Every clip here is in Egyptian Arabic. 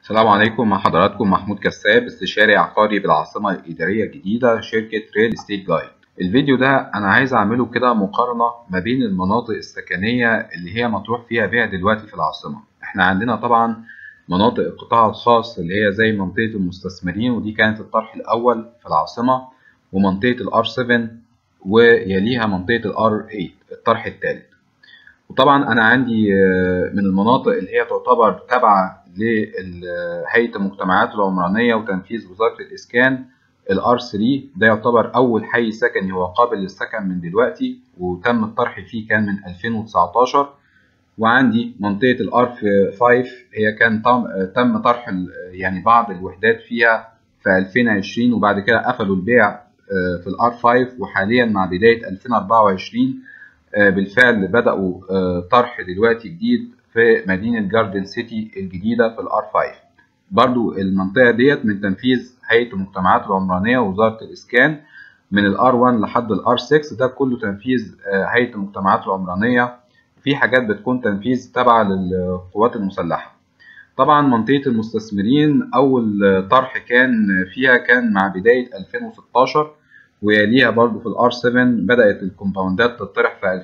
السلام عليكم مع حضراتكم محمود كساب استشاري عقاري بالعاصمة الإدارية الجديدة شركة ريل استيت جايد الفيديو ده أنا عايز أعمله كده مقارنة ما بين المناطق السكنية اللي هي مطروح فيها بيع دلوقتي في العاصمة احنا عندنا طبعا مناطق القطاع الخاص اللي هي زي منطقة المستثمرين ودي كانت الطرح الأول في العاصمة ومنطقة الار 7 ويليها منطقة الار 8 الطرح الثالث وطبعا أنا عندي من المناطق اللي هي تعتبر تابعة لهيئة المجتمعات العمرانية وتنفيذ وزارة الإسكان الار 3 ده يعتبر أول حي سكني هو قابل للسكن من دلوقتي وتم الطرح فيه كان من 2019 وعندي منطقة الار 5 هي كان تم طرح يعني بعض الوحدات فيها في 2020 وبعد كده قفلوا البيع في الار 5 وحاليا مع بداية 2024 بالفعل بدأوا طرح دلوقتي جديد في مدينة جاردن سيتي الجديدة في الار 5 برضو المنطقة ديت من تنفيذ هيئة المجتمعات العمرانية ووزارة الإسكان من الار 1 لحد الار 6 ده كله تنفيذ هيئة المجتمعات العمرانية في حاجات بتكون تنفيذ تابعة للقوات المسلحة طبعا منطقة المستثمرين أول طرح كان فيها كان مع بداية 2016 ويليها برضو في الار 7 بدأت الكومباوندات تطرح في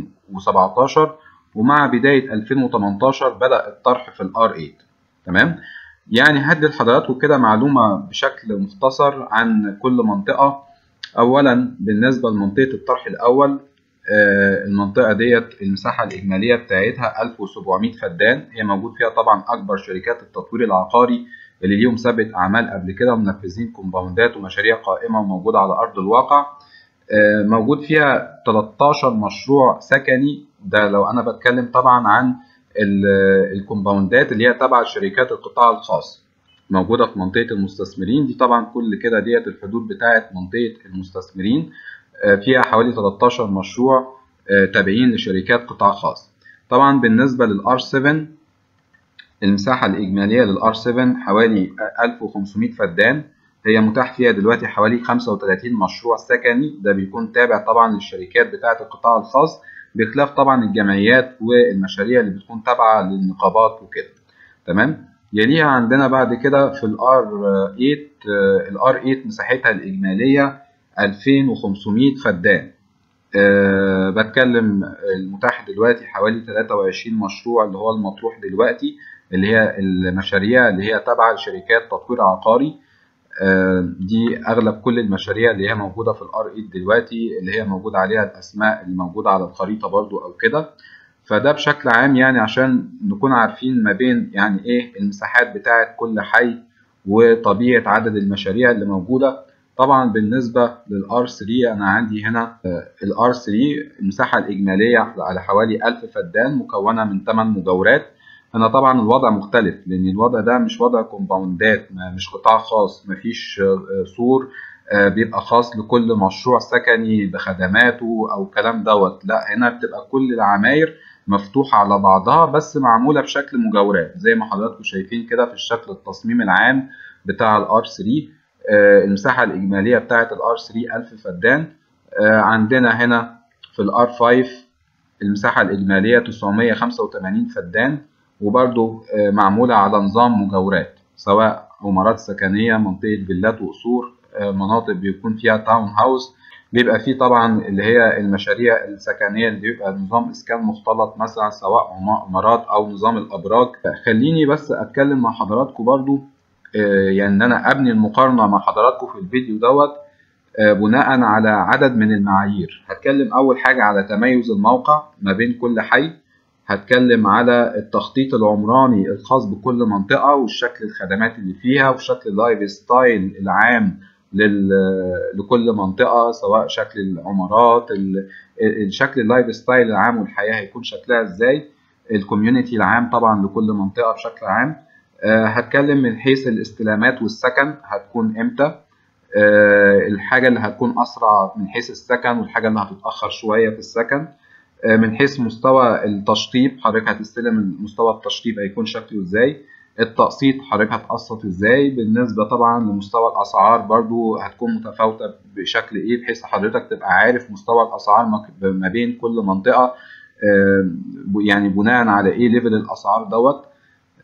2017 ومع بداية 2018 بدأ الطرح في الار 8 تمام يعني هدي لحضراتكم كده معلومة بشكل مختصر عن كل منطقة أولا بالنسبة لمنطقة الطرح الأول المنطقة ديت المساحة الإجمالية بتاعتها 1700 فدان هي موجود فيها طبعا أكبر شركات التطوير العقاري اللي ليهم سابقة أعمال قبل كده ومنفذين كومباوندات ومشاريع قائمة وموجودة على أرض الواقع موجود فيها 13 مشروع سكني ده لو أنا بتكلم طبعا عن الكومباوندات اللي هي تبع شركات القطاع الخاص موجودة في منطقة المستثمرين دي طبعا كل كده ديت الحدود بتاعة منطقة المستثمرين فيها حوالي 13 مشروع تابعين لشركات قطاع خاص طبعا بالنسبة للآر 7 المساحة الإجمالية للآر 7 حوالي 1500 فدان هي متاح فيها دلوقتي حوالي 35 مشروع سكني ده بيكون تابع طبعا للشركات بتاعة القطاع الخاص بخلاف طبعا الجمعيات والمشاريع اللي بتكون تابعة للنقابات وكده تمام يليها عندنا بعد كده في الار 8 الار 8 مساحتها الإجمالية 2500 فدان أه بتكلم المتاح دلوقتي حوالي 23 مشروع اللي هو المطروح دلوقتي اللي هي المشاريع اللي هي تابعة لشركات تطوير عقاري أه دي أغلب كل المشاريع اللي هي موجودة في الار 8 دلوقتي اللي هي موجود عليها الأسماء اللي موجودة على الخريطة برضو أو كده فده بشكل عام يعني عشان نكون عارفين ما بين يعني إيه المساحات بتاعة كل حي وطبيعة عدد المشاريع اللي موجودة طبعا بالنسبة للار 3 أنا عندي هنا الار 3 المساحة الإجمالية على حوالي 1000 فدان مكونة من 8 مجاورات هنا طبعا الوضع مختلف لأن الوضع ده مش وضع كومباوندات مش قطاع خاص مفيش سور بيبقى خاص لكل مشروع سكني بخدماته أو كلام دوت لا هنا بتبقى كل العماير مفتوحة على بعضها بس معمولة بشكل مجاورات زي ما حضراتكم شايفين كده في الشكل التصميم العام بتاع الار 3 المساحة الإجمالية بتاعة الار 3 1000 فدان عندنا هنا في الار 5 المساحة الإجمالية 985 فدان وبرضو معمولة على نظام مجاورات سواء عمارات سكنية منطقة فيلات وقصور مناطق بيكون فيها تاون هاوس بيبقى فيه طبعا اللي هي المشاريع السكنية اللي بيبقى نظام إسكان مختلط مثلا سواء عمارات أو نظام الأبراج خليني بس أتكلم مع حضراتكم برضو يعني ان انا ابني المقارنه مع حضراتكم في الفيديو دوت بناء على عدد من المعايير هتكلم اول حاجه على تميز الموقع ما بين كل حي هتكلم على التخطيط العمراني الخاص بكل منطقه والشكل الخدمات اللي فيها وشكل اللايف ستايل العام لكل منطقه سواء شكل العمارات الشكل اللايف ستايل العام والحياه هيكون شكلها ازاي الكوميونتي العام طبعا لكل منطقه بشكل عام أه هتكلم من حيث الاستلامات والسكن هتكون امتى أه الحاجة اللي هتكون أسرع من حيث السكن والحاجة اللي هتتأخر شوية في السكن أه من حيث مستوى التشطيب حضرتك هتستلم مستوى التشطيب هيكون شكله ازاي التقسيط حضرتك هتقسط ازاي بالنسبة طبعا لمستوى الأسعار برضو هتكون متفاوتة بشكل ايه بحيث حضرتك تبقى عارف مستوى الأسعار ما بين كل منطقة يعني بناء على ايه ليفل الأسعار دوت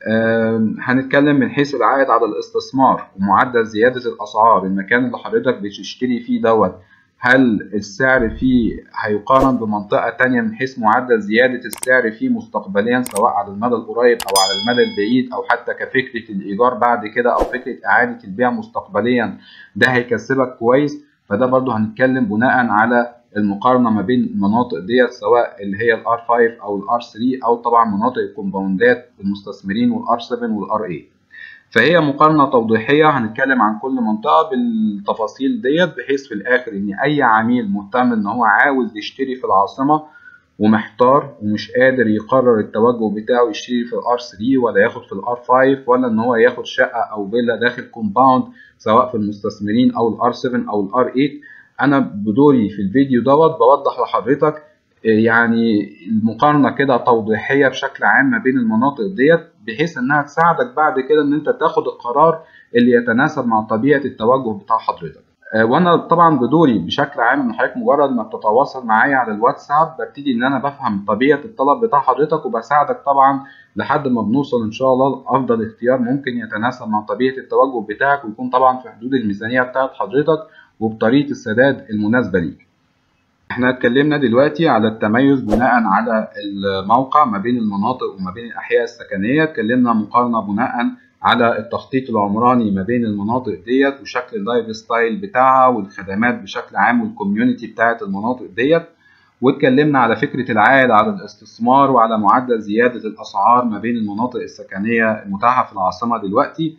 هنتكلم من حيث العائد على الاستثمار ومعدل زيادة الأسعار المكان اللي حضرتك بتشتري فيه دوت هل السعر فيه هيقارن بمنطقة تانية من حيث معدل زيادة السعر فيه مستقبليا سواء على المدى القريب أو على المدى البعيد أو حتى كفكرة الإيجار بعد كده أو فكرة إعادة البيع مستقبليا ده هيكسبك كويس فده برضو هنتكلم بناء على المقارنة ما بين المناطق ديت سواء اللي هي الار 5 أو الار 3 أو طبعا مناطق الكومباوندات المستثمرين والار 7 والار 8 فهي مقارنة توضيحية هنتكلم عن كل منطقة بالتفاصيل ديت بحيث في الآخر إن أي عميل مهتم إن هو عاوز يشتري في العاصمة ومحتار ومش قادر يقرر التوجه بتاعه يشتري في الار 3 ولا ياخد في الار 5 ولا إن هو ياخد شقة أو فيلا داخل كومباوند سواء في المستثمرين أو الار 7 أو الار 8 أنا بدوري في الفيديو دوت بوضح لحضرتك يعني المقارنه كده توضيحيه بشكل عام ما بين المناطق ديت بحيث انها تساعدك بعد كده ان انت تاخد القرار اللي يتناسب مع طبيعه التوجه بتاع حضرتك وانا طبعا بدوري بشكل عام ان حضرتك مجرد ما بتتواصل معايا على الواتساب ببتدي ان انا بفهم طبيعه الطلب بتاع حضرتك وبساعدك طبعا لحد ما بنوصل ان شاء الله لافضل اختيار ممكن يتناسب مع طبيعه التوجه بتاعك ويكون طبعا في حدود الميزانيه بتاعت حضرتك وبطريقه السداد المناسبه ليك احنا اتكلمنا دلوقتي على التميز بناء على الموقع ما بين المناطق وما بين الاحياء السكنيه اتكلمنا مقارنه بناء على التخطيط العمراني ما بين المناطق ديت وشكل اللايف ستايل بتاعها والخدمات بشكل عام والكوميونتي بتاعت المناطق ديت واتكلمنا على فكره العائد على الاستثمار وعلى معدل زياده الاسعار ما بين المناطق السكنيه المتاحه في العاصمه دلوقتي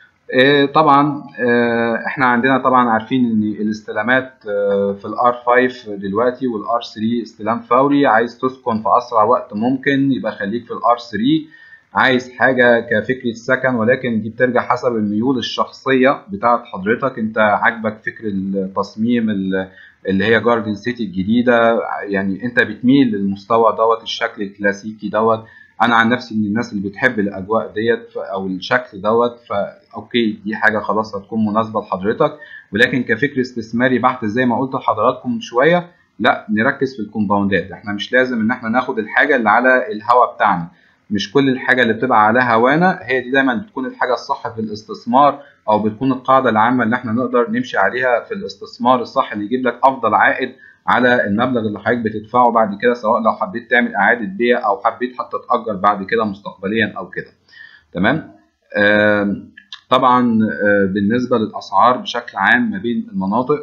طبعا احنا عندنا طبعا عارفين ان الاستلامات في الار 5 دلوقتي والار 3 استلام فوري عايز تسكن في اسرع وقت ممكن يبقى خليك في الار 3 عايز حاجة كفكرة سكن ولكن دي بترجع حسب الميول الشخصية بتاعت حضرتك انت عاجبك فكر التصميم اللي هي جاردن سيتي الجديدة يعني انت بتميل للمستوى دوت الشكل الكلاسيكي دوت انا عن نفسي من الناس اللي بتحب الاجواء ديت او الشكل دوت فاوكي دي حاجه خلاص هتكون مناسبه لحضرتك ولكن كفكر استثماري بحت زي ما قلت لحضراتكم من شويه لا نركز في الكومباوندات احنا مش لازم ان احنا ناخد الحاجه اللي على الهوا بتاعنا مش كل الحاجه اللي بتبقى على هوانا هي دي دايما بتكون الحاجه الصح في الاستثمار او بتكون القاعده العامه اللي احنا نقدر نمشي عليها في الاستثمار الصح اللي يجيب لك افضل عائد على المبلغ اللي حضرتك بتدفعه بعد كده سواء لو حبيت تعمل اعاده بيع او حبيت حتى تاجر بعد كده مستقبليا او كده تمام آه طبعا آه بالنسبه للاسعار بشكل عام ما بين المناطق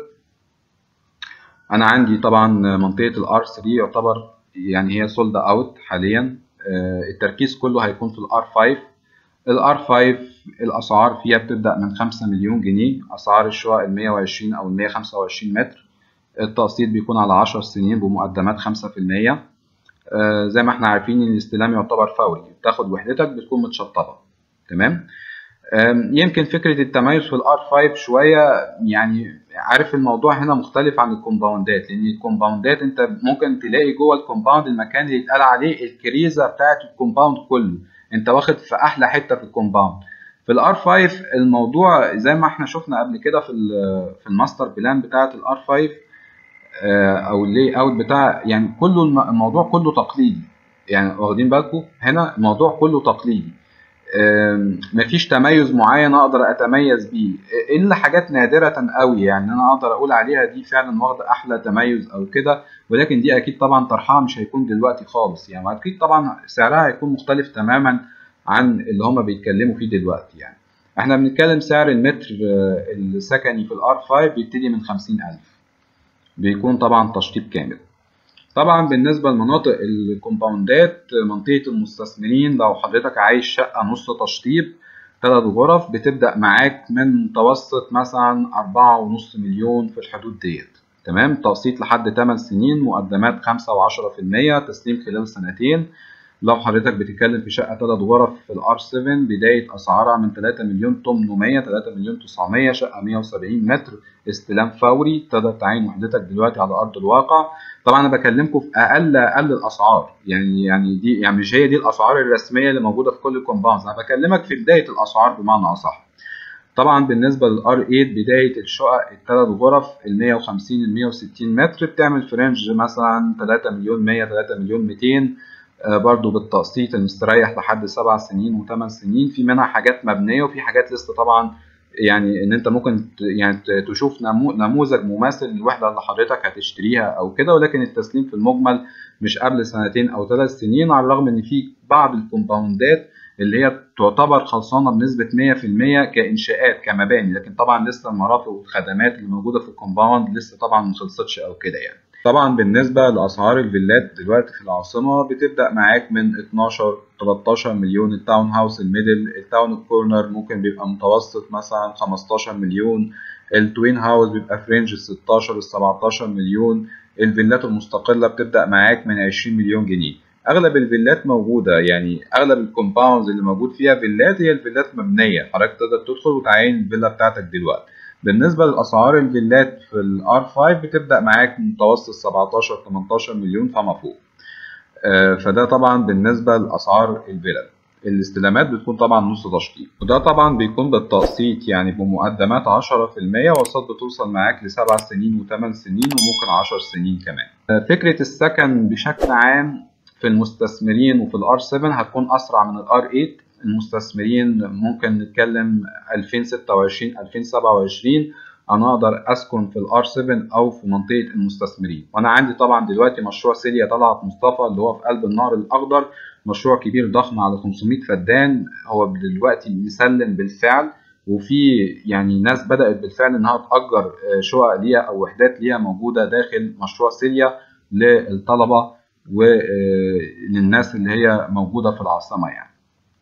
انا عندي طبعا منطقه الار 3 يعتبر يعني هي سولد اوت حاليا آه التركيز كله هيكون في الار 5 الار 5 الاسعار فيها بتبدا من 5 مليون جنيه اسعار الشقق ال 120 او ال 125 متر التقسيط بيكون على 10 سنين بمقدمات 5% آه زي ما احنا عارفين ان الاستلام يعتبر فوري بتاخد وحدتك بتكون متشطبه تمام يمكن فكره التميز في الار 5 شويه يعني عارف الموضوع هنا مختلف عن الكومباوندات لان الكومباوندات انت ممكن تلاقي جوه الكومباوند المكان اللي يتقال عليه الكريزه بتاعت الكومباوند كله انت واخد في احلى حته في الكومباوند في الار 5 الموضوع زي ما احنا شفنا قبل كده في في الماستر بلان بتاعه الار 5 او اللي اوت بتاع يعني كله الموضوع كله تقليدي يعني واخدين بالكم هنا الموضوع كله تقليدي مفيش تميز معين اقدر اتميز بيه الا حاجات نادره قوي يعني انا اقدر اقول عليها دي فعلا واخده احلى تميز او كده ولكن دي اكيد طبعا طرحها مش هيكون دلوقتي خالص يعني اكيد طبعا سعرها هيكون مختلف تماما عن اللي هما بيتكلموا فيه دلوقتي يعني احنا بنتكلم سعر المتر السكني في الار 5 بيبتدي من 50000 بيكون طبعا تشطيب كامل طبعا بالنسبة لمناطق الكومباوندات منطقة المستثمرين لو حضرتك عايز شقة نص تشطيب ثلاث غرف بتبدأ معاك من متوسط مثلا أربعة ونص مليون في الحدود ديت تمام تقسيط لحد 8 سنين مقدمات 5 و10% تسليم خلال سنتين لو حضرتك بتتكلم في شقة ثلاث غرف في الار 7 بداية أسعارها من 3 مليون 800 3 مليون 900 شقة 170 متر استلام فوري تقدر تعين وحدتك دلوقتي على أرض الواقع طبعا أنا بكلمكم في أقل أقل الأسعار يعني يعني دي يعني مش هي دي الأسعار الرسمية اللي موجودة في كل الكومباوندز أنا بكلمك في بداية الأسعار بمعنى أصح طبعا بالنسبة للار 8 بداية الشقق الثلاث غرف ال 150 ل 160 متر بتعمل في رينج مثلا 3 مليون 100 3 مليون 200 برضو بالتقسيط المستريح لحد سبع سنين وثمان سنين في منها حاجات مبنيه وفي حاجات لسه طبعا يعني ان انت ممكن يعني تشوف نموذج مماثل للوحده اللي حضرتك هتشتريها او كده ولكن التسليم في المجمل مش قبل سنتين او ثلاث سنين على الرغم ان في بعض الكومباوندات اللي هي تعتبر خلصانه بنسبه 100% كانشاءات كمباني لكن طبعا لسه المرافق والخدمات اللي موجوده في الكومباوند لسه طبعا ما خلصتش او كده يعني طبعا بالنسبة لأسعار الفيلات دلوقتي في العاصمة بتبدأ معاك من 12 13 مليون التاون هاوس الميدل التاون كورنر ممكن بيبقى متوسط مثلا 15 مليون التوين هاوس بيبقى في رينج 16 ل 17 مليون الفيلات المستقلة بتبدأ معاك من 20 مليون جنيه اغلب الفيلات موجوده يعني اغلب الكومباوندز اللي موجود فيها فيلات هي الفيلات مبنيه حضرتك تقدر تدخل وتعين الفيلا بتاعتك دلوقتي بالنسبة لأسعار الفيلات في الار 5 بتبدأ معاك متوسط 17 18 مليون فما فوق فده طبعا بالنسبة لأسعار الفيلل الاستلامات بتكون طبعا نص تشطيب وده طبعا بيكون بالتقسيط يعني بمقدمات 10% وقسط بتوصل معاك لسبع سنين وثمان سنين وممكن 10 سنين كمان فكرة السكن بشكل عام في المستثمرين وفي الار 7 هتكون اسرع من الار 8 المستثمرين ممكن نتكلم 2026 2027 انا اقدر اسكن في الار 7 او في منطقه المستثمرين وانا عندي طبعا دلوقتي مشروع سيليا طلعت مصطفى اللي هو في قلب النهر الاخضر مشروع كبير ضخم على 500 فدان هو دلوقتي بيسلم بالفعل وفي يعني ناس بدات بالفعل انها تاجر شقق ليها او وحدات ليها موجوده داخل مشروع سيليا للطلبه وللناس اللي هي موجوده في العاصمه يعني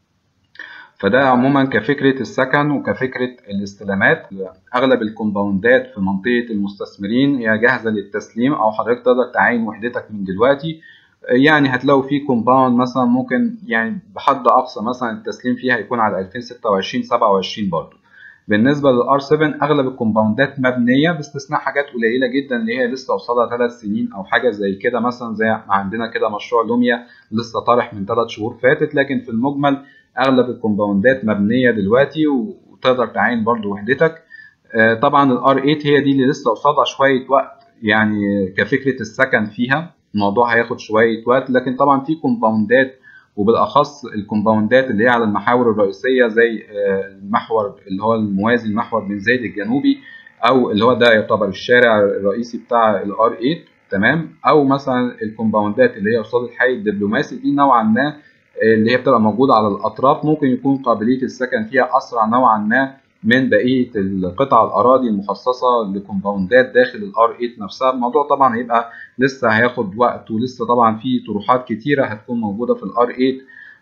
فده عموما كفكرة السكن وكفكرة الاستلامات أغلب الكومباوندات في منطقة المستثمرين هي جاهزة للتسليم أو حضرتك تقدر تعين وحدتك من دلوقتي يعني هتلاقوا في كومباوند مثلا ممكن يعني بحد أقصى مثلا التسليم فيها هيكون على 2026 27 برضه بالنسبة للار 7 أغلب الكومباوندات مبنية باستثناء حاجات قليلة جدا اللي هي لسه وصلها 3 سنين أو حاجة زي كده مثلا زي عندنا كده مشروع لوميا لسه طارح من 3 شهور فاتت لكن في المجمل اغلب الكومباوندات مبنيه دلوقتي وتقدر تعين برضو وحدتك طبعا الار 8 هي دي اللي لسه قصادها شويه وقت يعني كفكره السكن فيها الموضوع هياخد شويه وقت لكن طبعا في كومباوندات وبالاخص الكومباوندات اللي هي على المحاور الرئيسيه زي المحور اللي هو الموازي المحور بن زايد الجنوبي او اللي هو ده يعتبر الشارع الرئيسي بتاع الار 8 تمام او مثلا الكومباوندات اللي هي قصاد الحي الدبلوماسي دي نوعا ما اللي هي بتبقى موجودة على الأطراف ممكن يكون قابلية السكن فيها أسرع نوعا ما من بقية القطع الأراضي المخصصة لكومباوندات داخل الار 8 نفسها الموضوع طبعا هيبقى لسه هياخد وقت ولسه طبعا في طروحات كتيرة هتكون موجودة في الار 8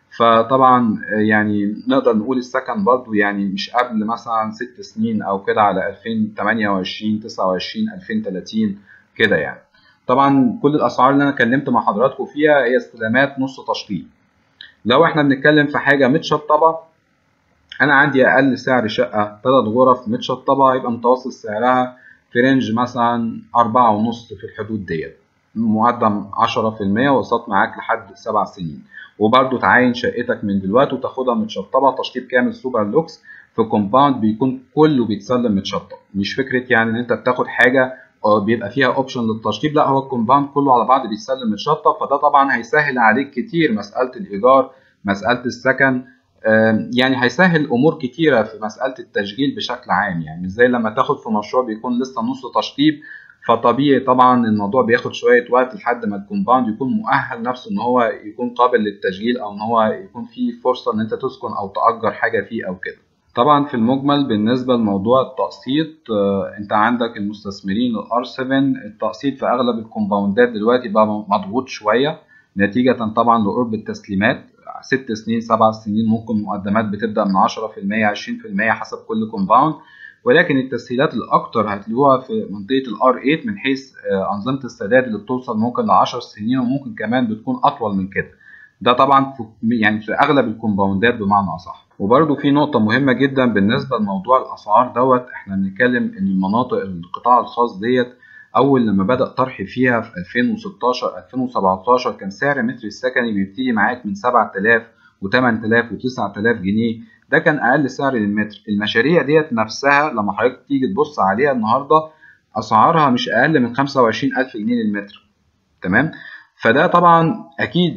فطبعا يعني نقدر نقول السكن برضو يعني مش قبل مثلا ست سنين أو كده على 2028 29 2030 كده يعني طبعا كل الأسعار اللي أنا اتكلمت مع حضراتكم فيها هي استلامات نص تشطيب لو احنا بنتكلم في حاجه متشطبه انا عندي اقل سعر شقه ثلاث غرف متشطبه يبقى متوسط سعرها في رينج مثلا أربعة ونص في الحدود ديت مقدم 10% وقسط معاك لحد سبع سنين وبرده تعاين شقتك من دلوقتي وتاخدها متشطبه تشطيب كامل سوبر لوكس في كومباوند بيكون كله بيتسلم متشطب مش فكره يعني ان انت بتاخد حاجه بيبقى فيها اوبشن للتشطيب لا هو الكومباوند كله على بعض بيتسلم متشطب فده طبعا هيسهل عليك كتير مساله الايجار مساله السكن يعني هيسهل امور كتيره في مساله التشغيل بشكل عام يعني مش زي لما تاخد في مشروع بيكون لسه نص تشطيب فطبيعي طبعا الموضوع بياخد شويه وقت لحد ما الكومباوند يكون مؤهل نفسه ان هو يكون قابل للتشغيل او ان هو يكون فيه فرصه ان انت تسكن او تاجر حاجه فيه او كده طبعا في المجمل بالنسبه لموضوع التقسيط انت عندك المستثمرين الار 7 التقسيط في اغلب الكومباوندات دلوقتي بقى مضغوط شويه نتيجه طبعا لقرب التسليمات ست سنين سبع سنين ممكن مقدمات بتبدا من 10% 20% حسب كل كومباوند ولكن التسهيلات الاكتر هتلاقوها في منطقه الار 8 من حيث انظمه السداد اللي بتوصل ممكن ل 10 سنين وممكن كمان بتكون اطول من كده ده طبعا في يعني في اغلب الكومباوندات بمعنى اصح وبرده في نقطة مهمة جدا بالنسبة لموضوع الأسعار دوت احنا بنتكلم إن المناطق القطاع الخاص ديت أول لما بدأ طرح فيها في 2016 2017 كان سعر متر السكني بيبتدي معاك من 7000 و8000 و9000 جنيه ده كان أقل سعر للمتر المشاريع ديت نفسها لما حضرتك تيجي تبص عليها النهاردة أسعارها مش أقل من 25000 جنيه للمتر تمام فده طبعا أكيد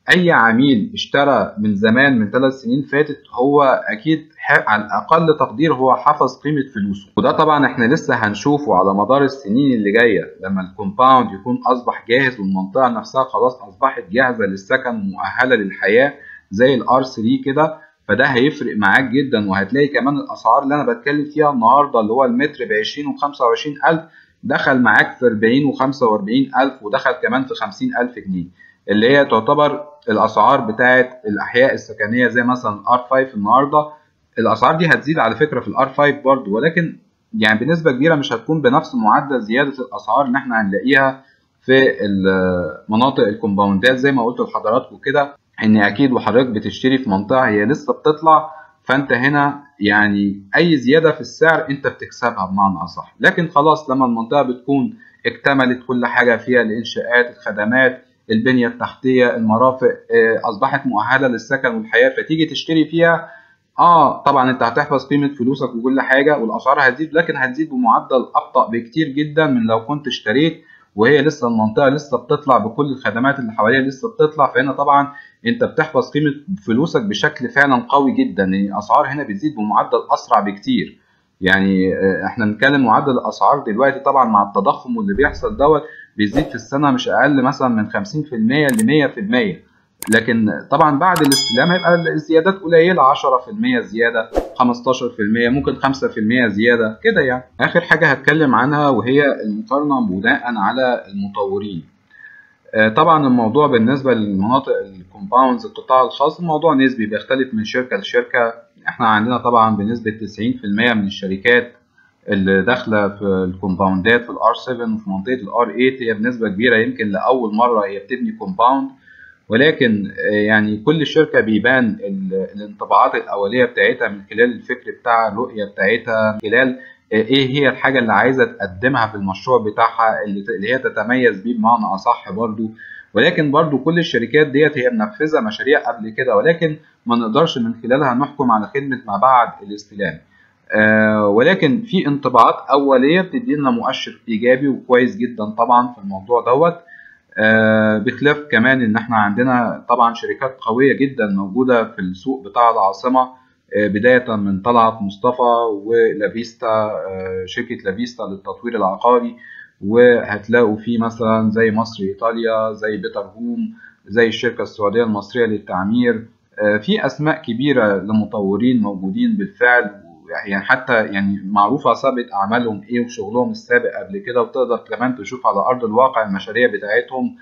اي عميل اشترى من زمان من ثلاث سنين فاتت هو اكيد على الاقل تقدير هو حفظ قيمه فلوسه وده طبعا احنا لسه هنشوفه على مدار السنين اللي جايه لما الكومباوند يكون اصبح جاهز والمنطقه نفسها خلاص اصبحت جاهزه للسكن ومؤهله للحياه زي الار 3 كده فده هيفرق معاك جدا وهتلاقي كمان الاسعار اللي انا بتكلم فيها النهارده اللي هو المتر ب 20 و 25 الف دخل معاك في 40 و 45 الف ودخل كمان في 50 الف جنيه اللي هي تعتبر الاسعار بتاعه الاحياء السكنيه زي مثلا ار 5 النهارده الاسعار دي هتزيد على فكره في الار 5 برضه ولكن يعني بنسبه كبيره مش هتكون بنفس معدل زياده الاسعار اللي احنا هنلاقيها في المناطق الكومباوندات زي ما قلت لحضراتكم كده ان اكيد وحضرتك بتشتري في منطقه هي لسه بتطلع فانت هنا يعني اي زياده في السعر انت بتكسبها بمعنى اصح لكن خلاص لما المنطقه بتكون اكتملت كل حاجه فيها الانشاءات الخدمات البنيه التحتيه المرافق اصبحت مؤهله للسكن والحياه فتيجي تشتري فيها اه طبعا انت هتحفظ قيمه فلوسك وكل حاجه والاسعار هتزيد لكن هتزيد بمعدل ابطا بكتير جدا من لو كنت اشتريت وهي لسه المنطقه لسه بتطلع بكل الخدمات اللي حواليها لسه بتطلع فهنا طبعا انت بتحفظ قيمه فلوسك بشكل فعلا قوي جدا لان الاسعار هنا بتزيد بمعدل اسرع بكتير يعني احنا بنتكلم معدل الاسعار دلوقتي طبعا مع التضخم واللي بيحصل دوت بيزيد في السنه مش اقل مثلا من 50% ل 100% لكن طبعا بعد الاستلام هيبقى الزيادات قليله 10% زياده 15% ممكن 5% زياده كده يعني اخر حاجه هتكلم عنها وهي المقارنه بناء على المطورين طبعا الموضوع بالنسبه للمناطق الكومباوندز القطاع الخاص الموضوع نسبي بيختلف من شركه لشركه احنا عندنا طبعا بنسبه 90% من الشركات اللي داخله في الكومباوندات في الار 7 وفي منطقه الار 8 هي بنسبه كبيره يمكن لاول مره هي بتبني كومباوند ولكن يعني كل شركة بيبان الانطباعات الأولية بتاعتها من خلال الفكر بتاعها الرؤية بتاعتها من خلال ايه هي الحاجة اللي عايزة تقدمها في المشروع بتاعها اللي هي تتميز بيه بمعنى أصح برضو ولكن برضو كل الشركات ديت هي منفذة مشاريع قبل كده ولكن ما نقدرش من خلالها نحكم على خدمة ما بعد الاستلام آه ولكن في انطباعات أولية بتدي لنا مؤشر إيجابي وكويس جدا طبعا في الموضوع دوت آه بخلاف كمان ان احنا عندنا طبعا شركات قويه جدا موجوده في السوق بتاع العاصمه آه بدايه من طلعت مصطفى ولافيستا آه شركه لافيستا للتطوير العقاري وهتلاقوا في مثلا زي مصر ايطاليا زي بيتر هوم زي الشركه السعوديه المصريه للتعمير في اسماء كبيره لمطورين موجودين بالفعل يعني حتى يعني معروفة سابقة أعمالهم إيه وشغلهم السابق قبل كده وتقدر كمان تشوف على أرض الواقع المشاريع بتاعتهم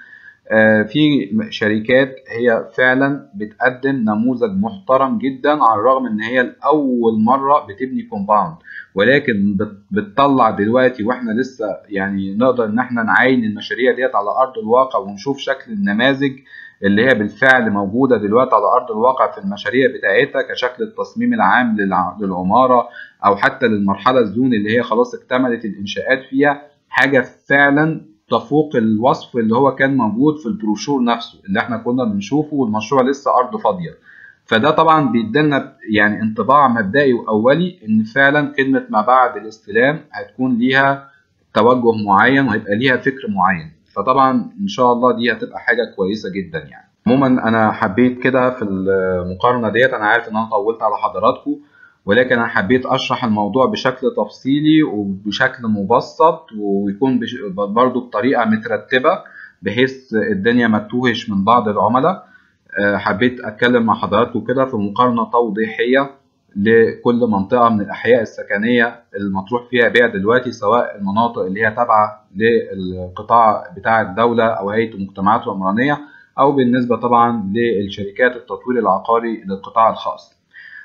في شركات هي فعلا بتقدم نموذج محترم جدا على الرغم إن هي لأول مرة بتبني كومباوند ولكن بتطلع دلوقتي واحنا لسه يعني نقدر ان احنا نعاين المشاريع ديت على ارض الواقع ونشوف شكل النماذج اللي هي بالفعل موجودة دلوقتي على أرض الواقع في المشاريع بتاعتها كشكل التصميم العام للعمارة أو حتى للمرحلة الزون اللي هي خلاص اكتملت الإنشاءات فيها حاجة فعلا تفوق الوصف اللي هو كان موجود في البروشور نفسه اللي احنا كنا بنشوفه والمشروع لسه أرض فاضية فده طبعا بيدينا يعني انطباع مبدئي وأولي إن فعلا خدمة ما بعد الاستلام هتكون ليها توجه معين وهيبقى ليها فكر معين فطبعا ان شاء الله دي هتبقى حاجه كويسه جدا يعني عموما انا حبيت كده في المقارنه ديت انا عارف ان انا طولت على حضراتكم ولكن انا حبيت اشرح الموضوع بشكل تفصيلي وبشكل مبسط ويكون برضو بطريقه مترتبه بحيث الدنيا ما تتوهش من بعض العملاء حبيت اتكلم مع حضراتكم كده في مقارنه توضيحيه لكل منطقة من الأحياء السكنية المطروح فيها بيع دلوقتي سواء المناطق اللي هي تابعة للقطاع بتاع الدولة أو هيئة المجتمعات العمرانية أو بالنسبة طبعا للشركات التطوير العقاري للقطاع الخاص.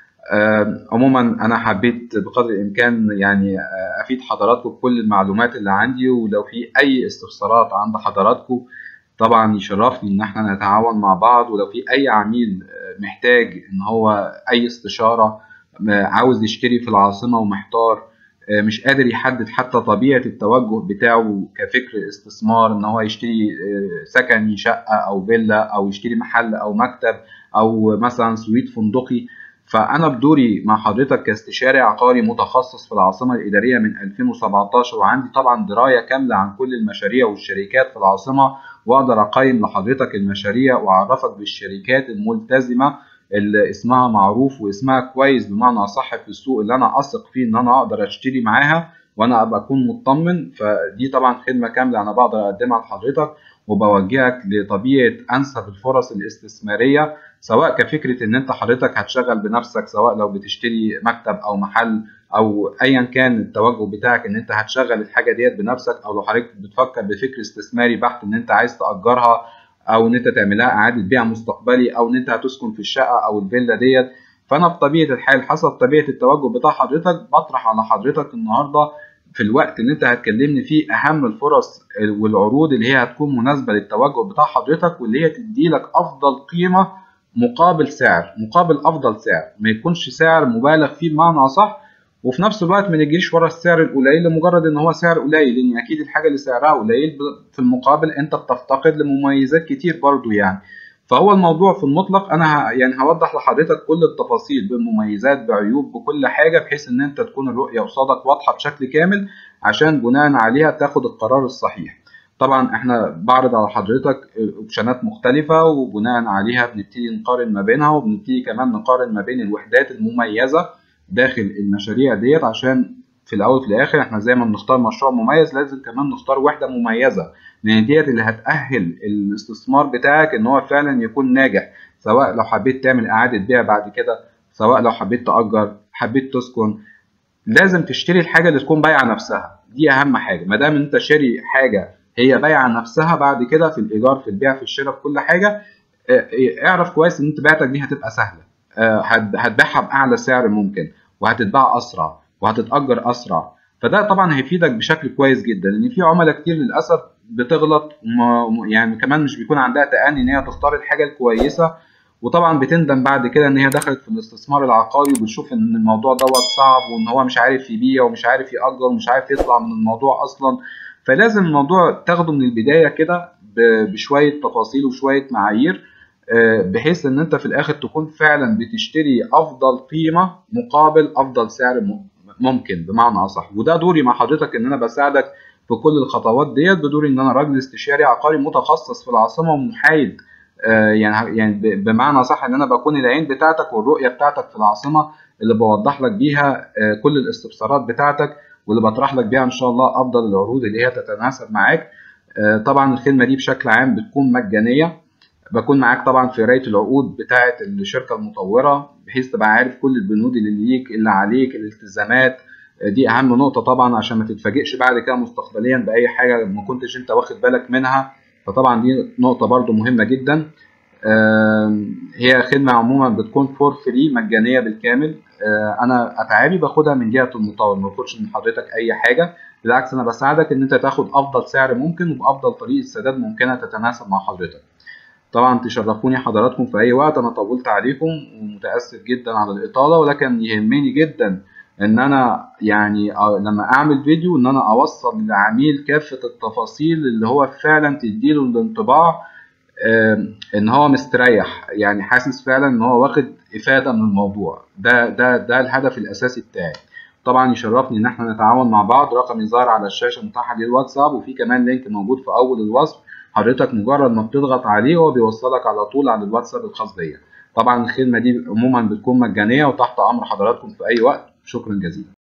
عموما أنا حبيت بقدر الإمكان يعني أفيد حضراتكم بكل المعلومات اللي عندي ولو في أي استفسارات عند حضراتكم طبعا يشرفني ان احنا نتعاون مع بعض ولو في اي عميل محتاج ان هو اي استشاره عاوز يشتري في العاصمه ومحتار مش قادر يحدد حتى طبيعه التوجه بتاعه كفكر استثمار ان هو يشتري سكني شقه او فيلا او يشتري محل او مكتب او مثلا سويت فندقي فانا بدوري مع حضرتك كاستشاري عقاري متخصص في العاصمه الاداريه من 2017 وعندي طبعا درايه كامله عن كل المشاريع والشركات في العاصمه واقدر اقيم لحضرتك المشاريع واعرفك بالشركات الملتزمه اللي اسمها معروف واسمها كويس بمعنى اصح في السوق اللي انا اثق فيه ان انا اقدر اشتري معاها وانا ابقى اكون مطمن فدي طبعا خدمه كامله انا بقدر اقدمها لحضرتك وبوجهك لطبيعه انسب الفرص الاستثماريه سواء كفكره ان انت حضرتك هتشغل بنفسك سواء لو بتشتري مكتب او محل او ايا كان التوجه بتاعك ان انت هتشغل الحاجه ديت بنفسك او لو حضرتك بتفكر بفكر استثماري بحت ان انت عايز تاجرها او ان انت تعملها اعاده بيع مستقبلي او ان انت هتسكن في الشقه او الفيلا ديت فانا بطبيعه الحال حسب طبيعه التوجه بتاع حضرتك بطرح على حضرتك النهارده في الوقت اللي انت هتكلمني فيه اهم الفرص والعروض اللي هي هتكون مناسبه للتوجه بتاع حضرتك واللي هي تدي لك افضل قيمه مقابل سعر مقابل افضل سعر ما يكونش سعر مبالغ فيه بمعنى اصح وفي نفس الوقت ما نجريش ورا السعر القليل لمجرد ان هو سعر قليل لان اكيد الحاجه اللي سعرها قليل في المقابل انت بتفتقد لمميزات كتير برضو يعني فهو الموضوع في المطلق انا يعني هوضح لحضرتك كل التفاصيل بمميزات بعيوب بكل حاجه بحيث ان انت تكون الرؤيه قصادك واضحه بشكل كامل عشان بناء عليها تاخد القرار الصحيح طبعا احنا بعرض على حضرتك اوبشنات مختلفه وبناء عليها بنبتدي نقارن ما بينها وبنبتدي كمان نقارن ما بين الوحدات المميزه داخل المشاريع ديت عشان في الاول وفي الاخر احنا زي ما بنختار مشروع مميز لازم كمان نختار وحده مميزه لان ديت اللي هتاهل الاستثمار بتاعك ان هو فعلا يكون ناجح سواء لو حبيت تعمل اعاده بيع بعد كده سواء لو حبيت تاجر حبيت تسكن لازم تشتري الحاجه اللي تكون بايعه نفسها دي اهم حاجه ما دام انت شاري حاجه هي بايعه نفسها بعد كده في الايجار في البيع في الشراء في كل حاجه اعرف كويس ان انت بيعتك دي هتبقى سهله هتبيعها باعلى سعر ممكن وهتتباع اسرع وهتتاجر اسرع فده طبعا هيفيدك بشكل كويس جدا لان في عملاء كتير للاسف بتغلط يعني كمان مش بيكون عندها تأني ان هي تختار الحاجه الكويسه وطبعا بتندم بعد كده ان هي دخلت في الاستثمار العقاري وبتشوف ان الموضوع دوت صعب وان هو مش عارف يبيع ومش عارف يأجر ومش عارف يطلع من الموضوع اصلا فلازم الموضوع تاخده من البدايه كده بشويه تفاصيل وشويه معايير بحيث ان انت في الاخر تكون فعلا بتشتري افضل قيمه مقابل افضل سعر ممكن بمعنى اصح وده دوري مع حضرتك ان انا بساعدك في كل الخطوات ديت بدوري ان انا راجل استشاري عقاري متخصص في العاصمه ومحايد يعني يعني بمعنى صح ان انا بكون العين بتاعتك والرؤيه بتاعتك في العاصمه اللي بوضح لك بيها كل الاستفسارات بتاعتك واللي بطرح لك بيها ان شاء الله افضل العروض اللي هي تتناسب معاك طبعا الخدمه دي بشكل عام بتكون مجانيه بكون معاك طبعا في قرايه العقود بتاعه الشركه المطوره بحيث تبقى عارف كل البنود اللي ليك اللي عليك الالتزامات دي اهم نقطه طبعا عشان ما تتفاجئش بعد كده مستقبليا باي حاجه ما كنتش انت واخد بالك منها فطبعا دي نقطه برده مهمه جدا هي خدمه عموما بتكون فور فري مجانيه بالكامل انا اتعابي باخدها من جهه المطور ما باخدش من حضرتك اي حاجه بالعكس انا بساعدك ان انت تاخد افضل سعر ممكن وبافضل طريقه سداد ممكنه تتناسب مع حضرتك طبعا تشرفوني حضراتكم في اي وقت انا طولت عليكم ومتاسف جدا على الاطاله ولكن يهمني جدا ان انا يعني لما اعمل فيديو ان انا اوصل للعميل كافه التفاصيل اللي هو فعلا تديله الانطباع ان هو مستريح يعني حاسس فعلا ان هو واخد افاده من الموضوع ده ده ده الهدف الاساسي بتاعي طبعا يشرفني ان احنا نتعاون مع بعض رقمي ظاهر على الشاشه متاح لي الواتساب وفي كمان لينك موجود في اول الوصف حضرتك مجرد ما بتضغط عليه هو بيوصلك على طول على الواتساب الخاص بيا طبعا الخدمه دي عموما بتكون مجانيه وتحت امر حضراتكم في اي وقت شكرا جزيلا